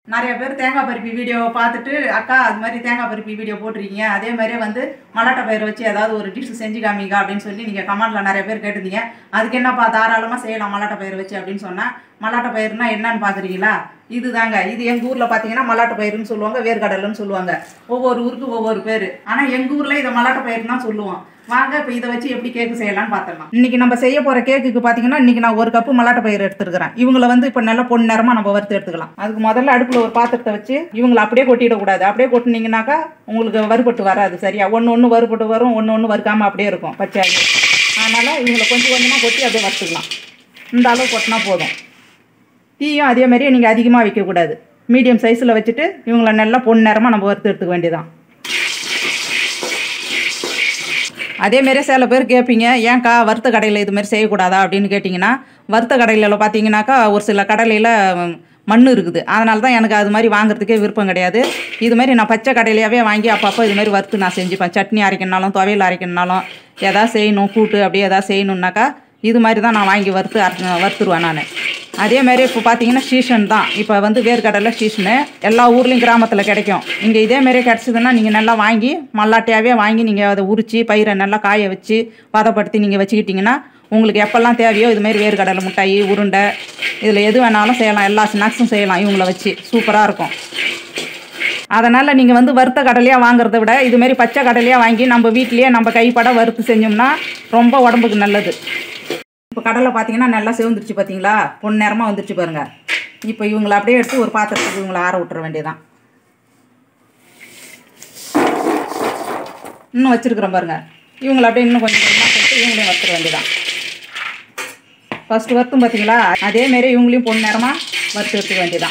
நிறைய பேர் தேங்காய் பருப்பி வீடியோவை பார்த்துட்டு அக்கா அது மாதிரி தேங்காய் பருப்பி வீடியோ போட்டிருக்கீங்க அதே மாதிரியே வந்து மலாட்டை பயிர் வச்சு ஏதாவது ஒரு டிஷ் செஞ்சு காமிங்க அப்படின்னு சொல்லி நீங்கள் கமெண்ட்ல நிறைய பேர் கேட்டிருந்தீங்க அதுக்கு என்னப்பா தாராளமாக செய்யலாம் மலாட்டை பயிர் வச்சு அப்படின்னு சொன்னேன் மலாட்டை பயிர்னா என்னன்னு பார்க்குறீங்களா இதுதாங்க இது எங்கள் ஊரில் பார்த்தீங்கன்னா மலாட்டை பயிர்னு சொல்லுவாங்க வேர்க்கடலைன்னு சொல்லுவாங்க ஒவ்வொரு ஊருக்கு ஒவ்வொரு பேர் ஆனால் எங்கள் ஊரில் இதை மலாட்டை பயிர் தான் சொல்லுவோம் வாங்க இப்போ இதை வச்சு எப்படி கேக்கு செய்யலாம்னு பார்த்துடலாம் இன்னைக்கு நம்ம செய்ய போகிற கேக்குக்கு பார்த்தீங்கன்னா இன்னைக்கு நான் ஒரு கப்பு மலாட்டை பயிர் எடுத்துருக்கிறேன் இவங்கள வந்து இப்போ நல்லா பொண்ணு நேரமாக நம்ம வறுத்து எடுத்துக்கலாம் அதுக்கு முதல்ல அடுப்பில் ஒரு பாத்திரத்தை வச்சு இவங்களை அப்படியே கொட்டிடக்கூடாது அப்படியே கொட்டினீங்கனாக்கா உங்களுக்கு வறுபட்டு வராது சரியா ஒன்று ஒன்று வறுபட்டு வரும் ஒன்று ஒன்று வறுக்காமல் அப்படியே இருக்கும் பச்சையாகி அதனால் இவங்களை கொஞ்சம் கொஞ்சமாக கொட்டி அப்படியே வறுத்துக்கலாம் இந்த அளவு கொட்டினா போதும் தீயும் அதே மாதிரியே நீங்கள் அதிகமாக வைக்கக்கூடாது மீடியம் சைஸில் வச்சுட்டு இவங்கள நல்லா பொண்ணு நேரமாக நம்ம வறுத்து எடுத்துக்க வேண்டியதான் அதேமாரி சில பேர் கேட்பீங்க ஏன்க்கா வறுத்த கடையில் இது மாதிரி செய்யக்கூடாதா அப்படின்னு கேட்டிங்கன்னா வறுத்த கடையில் பார்த்தீங்கன்னாக்கா ஒரு சில கடலையில் மண் இருக்குது அதனால தான் எனக்கு அது மாதிரி வாங்குறதுக்கே விருப்பம் கிடையாது இது மாதிரி நான் பச்சை கடையிலையாவே வாங்கி அப்பப்போ இது மாதிரி வறுத்து நான் செஞ்சுப்பேன் சட்னி அரைக்கணுனாலும் துவையல் அரைக்கணுனாலும் எதாவது செய்யணும் கூட்டு அப்படியே எதாவது செய்யணுன்னாக்கா இது மாதிரி தான் நான் வாங்கி வறுத்து அரை வறுத்துருவேன் நான் அதே மாதிரி இப்போ பார்த்தீங்கன்னா சீசன் தான் இப்போ வந்து வேர்க்கடலை சீசனு எல்லா ஊர்லேயும் கிராமத்தில் கிடைக்கும் இங்கே இதே மாதிரியே கிடச்சிதுன்னா நீங்கள் நல்லா வாங்கி மல்லாட்டையாகவே வாங்கி நீங்கள் அதை உரித்து பயிரை நல்லா காய வச்சு பதப்படுத்தி நீங்கள் வச்சுக்கிட்டிங்கன்னா உங்களுக்கு எப்போல்லாம் தேவையோ இது மாதிரி வேர்க்கடலை மிட்டாய் உருண்டை இதில் எது வேணாலும் செய்யலாம் எல்லா ஸ்நாக்ஸும் செய்யலாம் இவங்கள வச்சு சூப்பராக இருக்கும் அதனால் நீங்கள் வந்து வறுத்த கடலையாக வாங்குறத விட இதுமாரி பச்சை கடலையாக வாங்கி நம்ம வீட்லேயே நம்ம கைப்பட வறுத்து செஞ்சோம்னா ரொம்ப உடம்புக்கு நல்லது இப்போ கடலை பார்த்தீங்கன்னா நல்லா சிவந்துருச்சு பார்த்தீங்களா பொன் நேரமாக வந்துருச்சு பாருங்க இப்போ இவங்களை அப்படியே எடுத்து ஒரு பாத்திரத்துக்கு இவங்களை ஆற விட்டுற வேண்டியதான் இன்னும் வச்சுருக்குறோம் பாருங்க இவங்களை அப்படியே இன்னும் கொஞ்சம் கொஞ்சமாக போட்டு இவங்களையும் வறுத்துற வேண்டியதான் ஃபஸ்ட்டு வறுத்தும் பார்த்தீங்களா அதேமாரி இவங்களையும் பொன் நேரமாக வறுத்து எடுத்துக்க வேண்டியதான்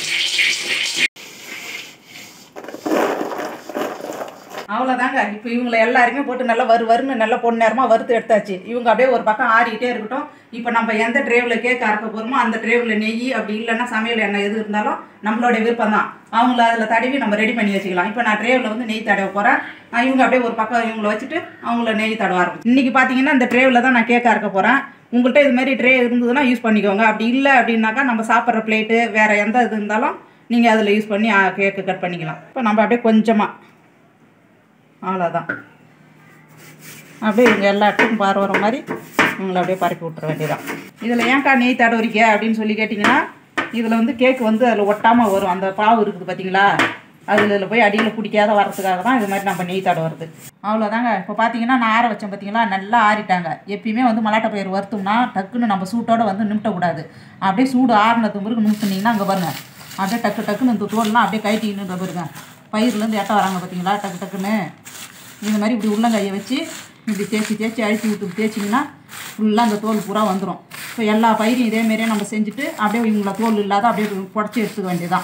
அவ்வளோதாங்க இப்போ இவங்களை எல்லாருமே போட்டு நல்லா வறு வறுன்னு நல்லா பொண்ணு நேரமாக வறுத்து எடுத்தாச்சு இவங்க அப்படியே ஒரு பக்கம் ஆறிக்கிட்டே இருக்கட்டும் இப்போ நம்ம எந்த ட்ரேவில் கேக் அறக்க போகிறோமோ அந்த ட்ரேவில் நெய் அப்படி இல்லைன்னா சமையல் எண்ணெய் எது இருந்தாலும் நம்மளுடைய விருப்பம் தான் அவங்கள அதில் தடவி நம்ம ரெடி பண்ணி வச்சுக்கலாம் இப்போ நான் ட்ரேவில் வந்து நெய் தடவை போகிறேன் இவங்க அப்படியே ஒரு பக்கம் இவங்களை வச்சுட்டு அவங்கள நெய் தடவ ஆரம்பிச்சு இன்றைக்கி பார்த்தீங்கன்னா இந்த ட்ரேவில் தான் நான் கேக் அறக்க போகிறேன் உங்கள்கிட்ட இது மாதிரி ட்ரே இருந்ததுன்னா யூஸ் பண்ணிக்கோங்க அப்படி இல்லை அப்படின்னாக்கா நம்ம சாப்பிட்ற பிளேட்டு வேறு எந்த இது இருந்தாலும் நீங்கள் அதில் யூஸ் பண்ணி கேக்கு கட் பண்ணிக்கலாம் இப்போ நம்ம அப்படியே கொஞ்சமாக அவ்வளோதான் அப்படியே இவங்க எல்லா இடத்துக்கும் பார் வர மாதிரி இவங்களை அப்படியே பரப்பி விட்டுற வேண்டியதான் இதில் ஏன்க்கா நெய் தடவுறீங்க அப்படின்னு சொல்லி கேட்டிங்கன்னா இதில் வந்து கேக் வந்து அதில் ஒட்டாமல் வரும் அந்த பாவு இருக்குது பார்த்தீங்களா அதில் இதில் போய் அடியில் பிடிக்காத வரதுக்காக தான் இது மாதிரி நம்ம நெய் தடவுறது அவ்வளோதாங்க இப்போ பார்த்தீங்கன்னா நான் ஆற வச்சேன் பார்த்தீங்களா நல்லா ஆறிட்டாங்க எப்பயுமே வந்து மலாட்டை பயிர் வறுத்தோம்னா டக்குன்னு நம்ம சூட்டோட வந்து நிமிட்டக்கூடாது அப்படியே சூடு ஆறினது பிறகு நிமிட்டினீங்கன்னா அங்கே பாருங்க அப்படியே டக்கு டக்குன்னு இந்த தோல்லாம் அப்படியே கைட்டின்னு பாருங்க பயிர்லேருந்து எட்ட வராங்க பார்த்தீங்களா டக்கு டக்குன்னு இந்த மாதிரி இப்படி உள்ளங்கையை வச்சு இப்படி தேய்ச்சி தேய்ச்சி அழுத்தி விட்டு தேய்ச்சிங்கன்னா ஃபுல்லாக அந்த தோல் பூரா வந்துடும் இப்போ எல்லா பயிரையும் இதே மாதிரியே நம்ம செஞ்சுட்டு அப்படியே இவங்கள தோல் இல்லாத அப்படியே புடச்சி எடுத்துக்க வேண்டியதான்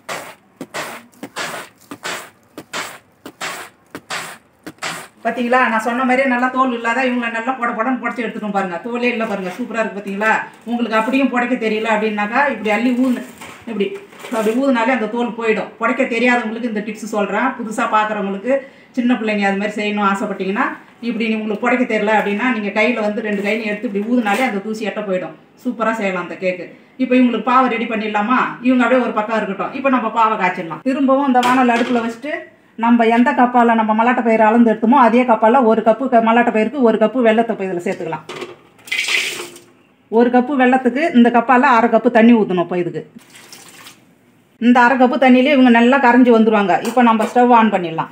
பார்த்தீங்களா நான் சொன்ன மாதிரியே நல்லா தோல் இல்லாத இவங்களை நல்லா புட புடன்னு புடச்சி எடுத்துட்டோம் பாருங்க தோலே இல்லை பாருங்க சூப்பராக இருக்குது பார்த்தீங்களா உங்களுக்கு அப்படியும் புடைக்க தெரியல அப்படின்னாக்கா இப்படி அள்ளி ஊன்னு இப்படி அப்படி ஊதுனாலே அந்த தோல் போயிடும் புடைக்க தெரியாதவங்களுக்கு இந்த டிப்ஸ் சொல்கிறேன் புதுசாக பார்க்குறவங்களுக்கு சின்ன பிள்ளைங்க அது மாதிரி செய்யணும் ஆசைப்பட்டீங்கன்னா இப்படி நீ உங்களுக்கு புடைக்க தெரியல அப்படின்னா நீங்கள் கையில் வந்து ரெண்டு கையிலையும் எடுத்து இப்படி ஊதுனாலே அந்த தூசி எட்ட போயிடும் சூப்பராக செய்யலாம் அந்த கேக்கு இப்போ இவங்களுக்கு பாவை ரெடி பண்ணிடலாமா இவங்க அப்படியே ஒரு பக்கம் இருக்கட்டும் இப்போ நம்ம பாவை காய்ச்சிடலாம் திரும்பவும் இந்த வானல் அடுப்பில் வச்சுட்டு நம்ம எந்த கப்பால் நம்ம மல்லாட்டை பயிர் அளந்து எடுத்தோமோ அதே கப்பால் ஒரு கப்பு க மல்லாட்டை பயிருக்கு ஒரு கப்பு வெள்ளத்தை போய் இதில் சேர்த்துக்கலாம் ஒரு கப்பு வெள்ளத்துக்கு இந்த கப்பால் அரை கப்பு தண்ணி ஊற்றணும் இப்போ இதுக்கு இந்த அரை கப்பு தண்ணியிலே இவங்க நல்லா கரைஞ்சி வந்துருவாங்க இப்போ நம்ம ஸ்டவ் ஆன் பண்ணிடலாம்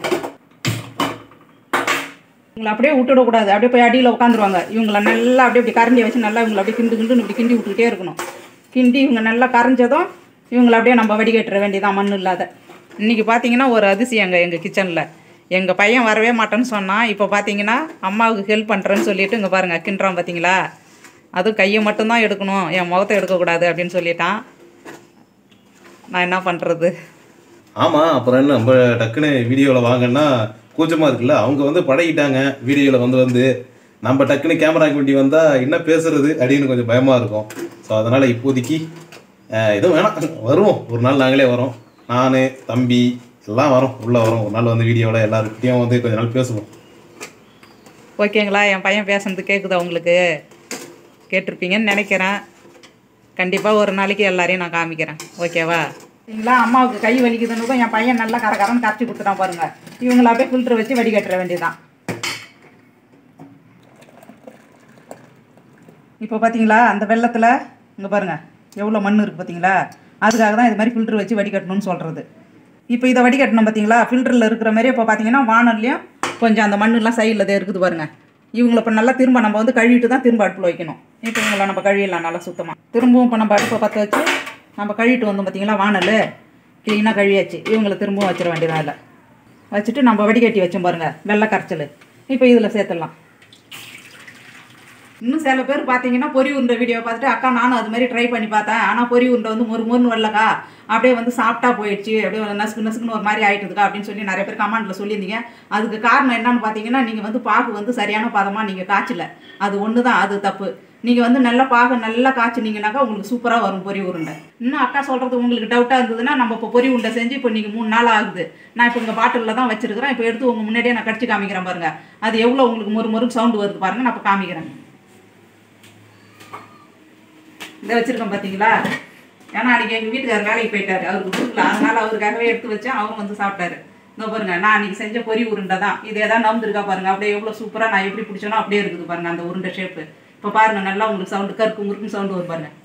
இவங்களை அப்படியே விட்டுடக்கூடாது அப்படியே போய் அடியில் உட்காந்துருவாங்க இவங்கள நல்லா அப்படியே இப்படி கரண்டியை வச்சு நல்லா இவங்களை அப்படியே கிண்டு கிண்டுன்னு இப்படி கிண்டி விட்டுக்கிட்டே இருக்கணும் கிண்டி இவங்க நல்லா கரைஞ்சதும் இவங்களை அப்படியே நம்ம வடிகட்டுற வேண்டியதான் மண் இல்லாத இன்றைக்கி பார்த்தீங்கன்னா ஒரு அதிசயங்க எங்கள் கிச்சனில் எங்கள் பையன் வரவே மாட்டேன்னு சொன்னான் இப்போ பார்த்தீங்கன்னா அம்மாவுக்கு ஹெல்ப் பண்ணுறேன்னு சொல்லிட்டு இங்கே பாருங்கள் கிண்டுறான் பார்த்தீங்களா அதுவும் கையை மட்டும்தான் எடுக்கணும் என் முகத்தை எடுக்கக்கூடாது அப்படின்னு சொல்லிட்டான் நான் என்ன பண்ணுறது ஆமாம் அப்புறம் என்ன நம்ம டக்குன்னு வீடியோவில் வாங்கன்னா கூச்சமாக இருக்குல்ல அவங்க வந்து பழகிட்டாங்க வீடியோவில் வந்து வந்து நம்ம டக்குன்னு கேமராக்கு வேண்டி வந்தால் என்ன பேசுறது அப்படின்னு கொஞ்சம் பயமாக இருக்கும் ஸோ அதனால் இப்போதைக்கு அஹ், எதுவும் வேணாம் வருவோம் ஒரு நாள் நாங்களே வரோம் நான் தம்பி எல்லாம் வரோம் உள்ளே வரோம் ஒரு நாள் வந்து வீடியோவில் எல்லாருக்கிட்டையும் வந்து கொஞ்ச நாள் பேசுவோம் ஓகேங்களா என் பையன் பேசுனது கேட்குதா உங்களுக்கு கேட்டிருப்பீங்கன்னு நினைக்கிறேன் கண்டிப்பாக ஒரு நாளைக்கு எல்லாரையும் நான் காமிக்கிறேன் ஓகேவா சரிங்களா அம்மாவுக்கு கை வலிக்குதுன்னு என் பையன் நல்லா கரகரன்னு கரைச்சி கொடுத்துட்டான் பாருங்க இவங்கள அப்படியே ஃபில்டர் வச்சு வடிகட்டுற வேண்டியதான் இப்போ பார்த்தீங்களா அந்த வெள்ளத்தில் இங்கே பாருங்கள் எவ்வளோ மண் இருக்குது பார்த்தீங்களா அதுக்காக தான் இது மாதிரி ஃபில்டர் வச்சு வடிகட்டணும்னு சொல்கிறது இப்போ இதை வடிகட்டணும் பார்த்தீங்களா ஃபில்டரில் இருக்கிற மாதிரி இப்போ பார்த்தீங்கன்னா வானல்லையும் கொஞ்சம் அந்த மண்ணெலாம் சைடில் தான் இருக்குது பாருங்க இவங்களை இப்போ நல்லா திரும்ப நம்ம வந்து கழுவிட்டு தான் திரும்ப அடுப்பில் வைக்கணும் இப்போ இவங்களை நம்ம கழுவிடலாம் நல்லா சுத்தமாக திரும்பவும் இப்போ நம்ம அடுப்பை பற்ற வச்சு நம்ம கழுவிட்டு வந்தோம் பார்த்தீங்களா வானல் க்ளீனாக கழுவியாச்சு இவங்களை திரும்பவும் வச்சிட வேண்டியதான் இல்லை வச்சுட்டு நம்ம வடிகட்டி வச்சோம் பாருங்க வெள்ளை கரைச்சல் இப்போ இதில் சேர்த்துடலாம் இன்னும் சில பேர் பார்த்தீங்கன்னா பொரி உருண்டை வீடியோ பார்த்துட்டு அக்கா நானும் அது மாதிரி ட்ரை பண்ணி பார்த்தேன் ஆனால் பொரி உருண்டை வந்து மொறு மொறுன்னு வரலக்கா அப்படியே வந்து சாப்பிட்டா போயிடுச்சு அப்படியே ஒரு நசுக்கு நசுக்குன்னு ஒரு மாதிரி ஆயிட்டுதுக்கா அப்படின்னு சொல்லி நிறைய பேர் கமெண்ட்டில் சொல்லியிருந்தீங்க அதுக்கு காரணம் என்னன்னு பார்த்தீங்கன்னா நீங்கள் வந்து பாகு வந்து சரியான பதமாக நீங்கள் காய்ச்சல அது ஒன்று தான் அது தப்பு நீங்கள் வந்து நல்லா பாகு நல்லா காய்ச்சினீங்கனாக்கா உங்களுக்கு சூப்பராக வரும் பொரி உருண்டை இன்னும் அக்கா சொல்கிறது உங்களுக்கு டவுட்டாக இருந்ததுன்னா நம்ம இப்போ பொரி உருண்டை செஞ்சு இப்போ நீங்கள் மூணு நாள் ஆகுது நான் இப்போ உங்கள் பாட்டிலில் தான் வச்சிருக்கிறேன் இப்போ எடுத்து உங்கள் முன்னாடியே நான் கடிச்சு காமிக்கிறேன் பாருங்க அது எவ்வளோ உங்களுக்கு மொறு மொறு சவுண்டு வருது பாருங்க நான் இப்போ காமிக்கிறேன் இதை வச்சிருக்கேன் பார்த்தீங்களா ஏன்னா அன்றைக்கி எங்கள் வீட்டுக்காரர் வேலைக்கு போயிட்டாரு அவருக்கு கொடுக்கல அதனால அவருக்காகவே எடுத்து வச்சேன் அவங்க வந்து சாப்பிட்டாரு இதோ பாருங்க நான் அன்றைக்கி செஞ்ச பொரி உருண்டை தான் இது எதாவது நம்பிருக்கா பாருங்க அப்படியே எவ்வளோ சூப்பராக நான் எப்படி பிடிச்சனோ அப்படியே இருக்குது பாருங்க அந்த உருண்டை ஷேப்பு இப்போ பாருங்க நல்லா உங்களுக்கு சவுண்டு கருக்கு முறுக்கும் சவுண்டு வரும் பாருங்க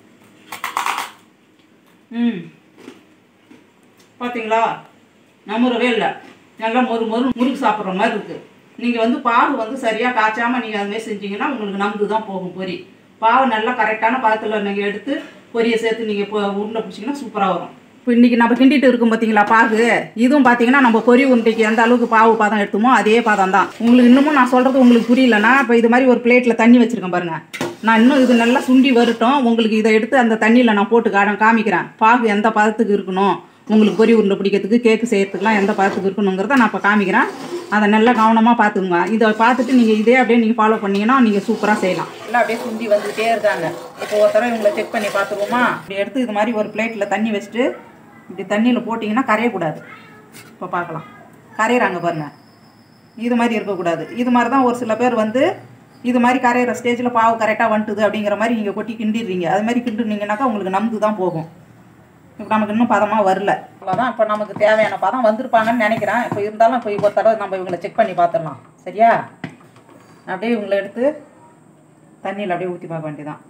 ம் பார்த்தீங்களா நம்புறவே இல்லை நல்லா மொறு மொறு முறுக்கு சாப்பிட்ற மாதிரி இருக்குது நீங்கள் வந்து பாகு வந்து சரியாக காய்ச்சாமல் நீங்கள் அதுமாதிரி செஞ்சீங்கன்னா உங்களுக்கு நம்பு தான் போகும் பொரி பாவை நல்லா கரெக்டான பாகத்தில் நீங்கள் எடுத்து பொரியை சேர்த்து நீங்கள் இப்போ உருண்டை பிடிச்சிங்கன்னா சூப்பராக வரும் இப்போ இன்றைக்கி நம்ம கிண்டிட்டு இருக்கும் பார்த்தீங்களா பாகு இதுவும் பார்த்தீங்கன்னா நம்ம பொரி உருண்டைக்கு எந்த அளவுக்கு பாவு பாதம் எடுத்துமோ அதே பாதம் தான் உங்களுக்கு இன்னமும் நான் சொல்கிறது உங்களுக்கு புரியலன்னா இப்போ இது மாதிரி ஒரு பிளேட்டில் தண்ணி வச்சுருக்கேன் பாருங்கள் நான் இன்னும் இது நல்லா சுண்டி வரட்டும் உங்களுக்கு இதை எடுத்து அந்த தண்ணியில் நான் போட்டு காட காமிக்கிறேன் பாகு எந்த பதத்துக்கு இருக்கணும் உங்களுக்கு பொரி உருண்டை பிடிக்கிறதுக்கு கேக்கு செய்யறதுக்குலாம் எந்த பதத்துக்கு இருக்கணுங்கிறத நான் இப்போ காமிக்கிறேன் அதை நல்லா கவனமாக பார்த்துக்குங்க இதை பார்த்துட்டு நீங்கள் இதே அப்படியே நீங்கள் ஃபாலோ பண்ணீங்கன்னா நீங்கள் சூப்பராக செய்யலாம் எல்லாம் அப்படியே சுண்டி வந்துகிட்டே இருக்காங்க இப்போ ஒரு தடவை இவங்களை செக் பண்ணி பார்த்துருவோமா இப்படி எடுத்து இது மாதிரி ஒரு பிளேட்டில் தண்ணி வச்சுட்டு இப்படி தண்ணியில் போட்டிங்கன்னா கரையக்கூடாது இப்போ பார்க்கலாம் கரையிறாங்க பாருங்கள் இது மாதிரி இருக்கக்கூடாது இது மாதிரி தான் ஒரு சில பேர் வந்து இது மாதிரி கரையிற ஸ்டேஜில் பாவு கரெக்டாக வந்துட்டுது அப்படிங்கிற மாதிரி நீங்கள் கொட்டி கிண்டிடுறீங்க அது மாதிரி கிண்டுனீங்கன்னாக்கா உங்களுக்கு நம்பு தான் போகும் இப்போ நமக்கு இன்னும் பதமாக வரல அவ்வளோதான் இப்போ நமக்கு தேவையான பதம் வந்திருப்பாங்கன்னு நினைக்கிறேன் இப்போ இருந்தாலும் இப்போ ஒரு தடவை நம்ம இவங்களை செக் பண்ணி பார்த்துடலாம் சரியா அப்படியே இவங்களை எடுத்து தண்ணியில் அப்படியே ஊற்றி பார்க்க வேண்டியதான்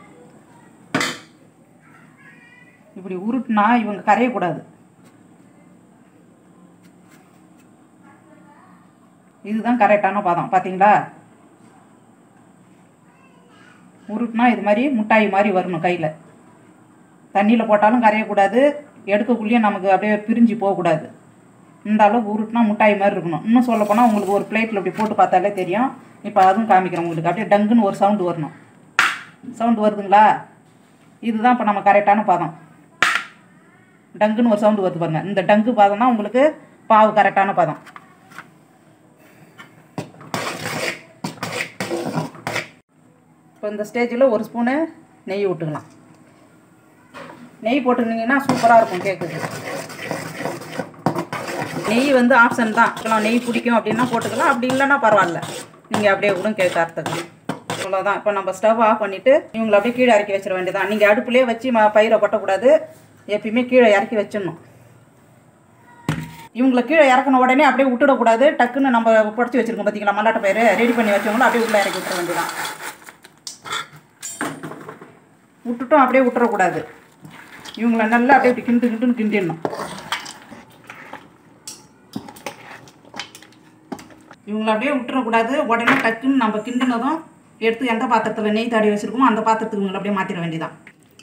இப்படி உருட்டுனா இவங்க கரையக்கூடாது இதுதான் கரெக்டான பதம் பார்த்தீங்களா உருட்டுனா இது மாதிரி முட்டாய் மாதிரி வரணும் கையில் தண்ணியில் போட்டாலும் கரையக்கூடாது எடுக்கக்குள்ளேயும் நமக்கு அப்படியே பிரிஞ்சு போகக்கூடாது இந்த அளவுக்கு உருட்டுனா முட்டாய் மாதிரி இருக்கணும் இன்னும் சொல்ல போனால் உங்களுக்கு ஒரு பிளேட்டில் இப்படி போட்டு பார்த்தாலே தெரியும் இப்போ அதுவும் காமிக்கிறேன் உங்களுக்கு அப்படியே டங்குன்னு ஒரு சவுண்டு வரணும் சவுண்டு வருதுங்களா இதுதான் இப்போ நம்ம கரெக்டான பதம் டங்குன்னு ஒரு சவுண்டு வருது பாருங்க இந்த டங்கு பதம் தான் உங்களுக்கு பாவு கரெக்டான பதம் இப்போ இந்த ஸ்டேஜில் ஒரு ஸ்பூனு நெய் விட்டுக்கலாம் நெய் போட்டுருந்தீங்கன்னா சூப்பராக இருக்கும் கேக்குது நெய் வந்து ஆப்ஷன் தான் இப்போலாம் நெய் பிடிக்கும் அப்படின்னா போட்டுக்கலாம் அப்படி இல்லைன்னா பரவாயில்ல நீங்கள் அப்படியே கூட கேட்க அறுத்துக்கலாம் அவ்வளோதான் இப்போ நம்ம ஸ்டவ் ஆஃப் பண்ணிவிட்டு இவங்களை அப்படியே கீழே இறக்கி வச்சிட வேண்டியதான் நீங்கள் அடுப்புலேயே வச்சு ம பயிரை கொட்டக்கூடாது எப்பயுமே கீழே இறக்கி வச்சிடணும் இவங்களை கீழே இறக்கின உடனே அப்படியே விட்டுடக்கூடாது டக்குன்னு நம்ம புடச்சி வச்சிருக்கோம் பார்த்தீங்களா மல்லாட்ட பயிர் ரெடி பண்ணி வச்சவங்களும் அப்படியே உள்ளே இறக்கி விட்டுற வேண்டியதான் விட்டுட்டும் அப்படியே விட்டுறக்கூடாது இவங்களை நல்லா அப்படியே இப்படி கிண்டு கிண்டுன்னு கிண்டிடணும் இவங்களை அப்படியே விட்டுறக்கூடாது உடனே டக்குன்னு நம்ம கிண்டினதும் எடுத்து எந்த பாத்திரத்தில் நெய் தாடி வச்சுருக்கோமோ அந்த பாத்திரத்துக்கு இவங்களை அப்படியே மாற்றிட வேண்டியதான்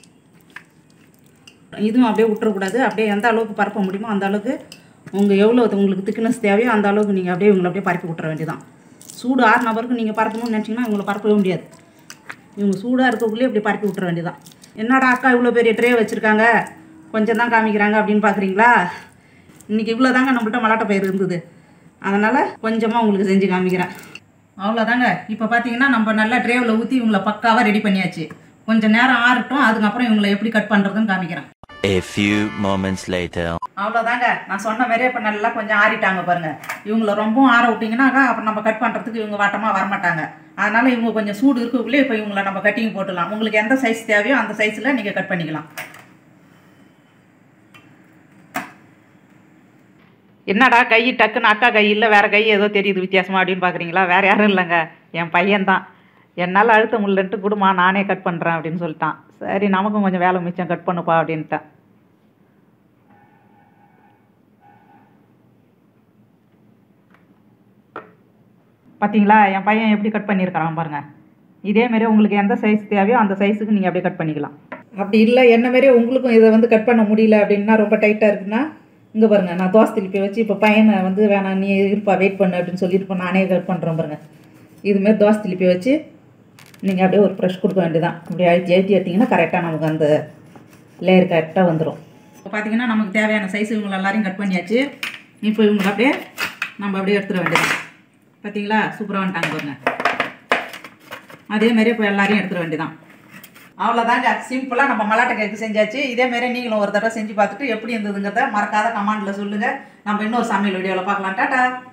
இதுவும் அப்படியே விட்டுறக்கூடாது அப்படியே எந்த அளவுக்கு பரப்ப முடியுமோ அந்த அளவுக்கு உங்கள் எவ்வளோ உங்களுக்கு திக்னஸ் தேவையோ அந்த அளவுக்கு நீங்கள் அப்படியே இவங்களை அப்படியே பரப்பி விட்டுற வேண்டியதான் சூடு ஆறு நபருக்கு நீங்கள் பரப்பணும்னு நினச்சிங்கன்னா இவங்களை பரப்பவே முடியாது இவங்க சூடாக இருக்கக்குள்ளேயே இப்படி பரப்பி விட்டுற வேண்டியதான் என்னடா அக்கா இவ்வளோ பெரிய ட்ரே வச்சுருக்காங்க கொஞ்சம் தான் காமிக்கிறாங்க அப்படின்னு பார்க்குறீங்களா இன்றைக்கி இவ்வளோ தாங்க நம்மள்ட்ட மலாட்ட பயிர் இருந்தது அதனால் கொஞ்சமாக உங்களுக்கு செஞ்சு காமிக்கிறேன் அவ்வளோதாங்க இப்போ பார்த்தீங்கன்னா நம்ம நல்லா ட்ரேவில் ஊற்றி இவங்களை பக்காவாக ரெடி பண்ணியாச்சு கொஞ்சம் நேரம் ஆறட்டும் அதுக்கப்புறம் இவங்களை எப்படி கட் பண்ணுறதுன்னு காமிக்கிறேன் A few moments later. அவ்வளோதாங்க நான் சொன்ன மாதிரியே இப்போ நல்லா கொஞ்சம் ஆறிட்டாங்க பாருங்க இவங்கள ரொம்பவும் ஆற விட்டிங்கன்னாக்கா அப்புறம் நம்ம கட் பண்ணுறதுக்கு இவங்க வாட்டமாக வரமாட்டாங்க அதனால இவங்க கொஞ்சம் சூடு இருக்கக்குள்ளே இப்போ இவங்கள நம்ம கட்டிங் போட்டுடலாம் உங்களுக்கு எந்த சைஸ் தேவையோ அந்த சைஸில் நீங்கள் கட் பண்ணிக்கலாம் என்னடா கை டக்குன்னு அக்கா கை இல்லை வேறு கை ஏதோ தெரியுது வித்தியாசமா அப்படின்னு பார்க்குறீங்களா வேறு யாரும் இல்லைங்க என் பையன்தான் என்னால் அழுத்த முடியலன்ட்டு கொடுமா நானே கட் பண்ணுறேன் அப்படின்னு சொல்லிட்டான் சரி நமக்கும் கொஞ்சம் வேலை மிச்சம் கட் பண்ணுப்பா அப்படின்ட்டேன் பார்த்தீங்களா என் பையன் எப்படி கட் பண்ணியிருக்கிறான் பாருங்க இதே மாதிரி உங்களுக்கு எந்த சைஸ் தேவையோ அந்த சைஸுக்கு நீங்கள் அப்படியே கட் பண்ணிக்கலாம் அப்படி இல்லை என்ன மாதிரியே உங்களுக்கும் இதை வந்து கட் பண்ண முடியல அப்படின்னா ரொம்ப டைட்டாக இருக்குன்னா இங்கே பாருங்க நான் தோசை திருப்பி வச்சு இப்போ பையனை வந்து வேணாம் நீ இருப்பா வெயிட் பண்ணு அப்படின்னு சொல்லிட்டு இப்போ நானே கட் பண்ணுறேன் பாருங்க இதுமாரி தோசை திருப்பி வச்சு நீங்கள் அப்படியே ஒரு ப்ரெஷ் கொடுக்க வேண்டியதான் அப்படியே அழுத்தி அழுத்தி எடுத்தீங்கன்னா கரெக்டாக நமக்கு அந்த லேயர் கரெக்டாக வந்துடும் இப்போ பார்த்தீங்கன்னா நமக்கு தேவையான சைஸ் இவங்க எல்லாரையும் கட் பண்ணியாச்சு இப்போ இவங்களை அப்படியே நம்ம அப்படியே எடுத்துட வேண்டியது பார்த்தீங்களா சூப்பராக வந்துட்டாங்க பாருங்க அதே மாதிரி இப்போ எல்லாரையும் எடுத்துட வேண்டியதான் அவ்வளோதாங்க சிம்பிளாக நம்ம மலாட்டை கேக்கு செஞ்சாச்சு இதே மாதிரி நீங்களும் ஒரு தடவை செஞ்சு பார்த்துட்டு எப்படி இருந்ததுங்கிறத மறக்காத கமெண்டில் சொல்லுங்கள் நம்ம இன்னொரு சமையல் வீடியோவில் பார்க்கலாம் டாட்டா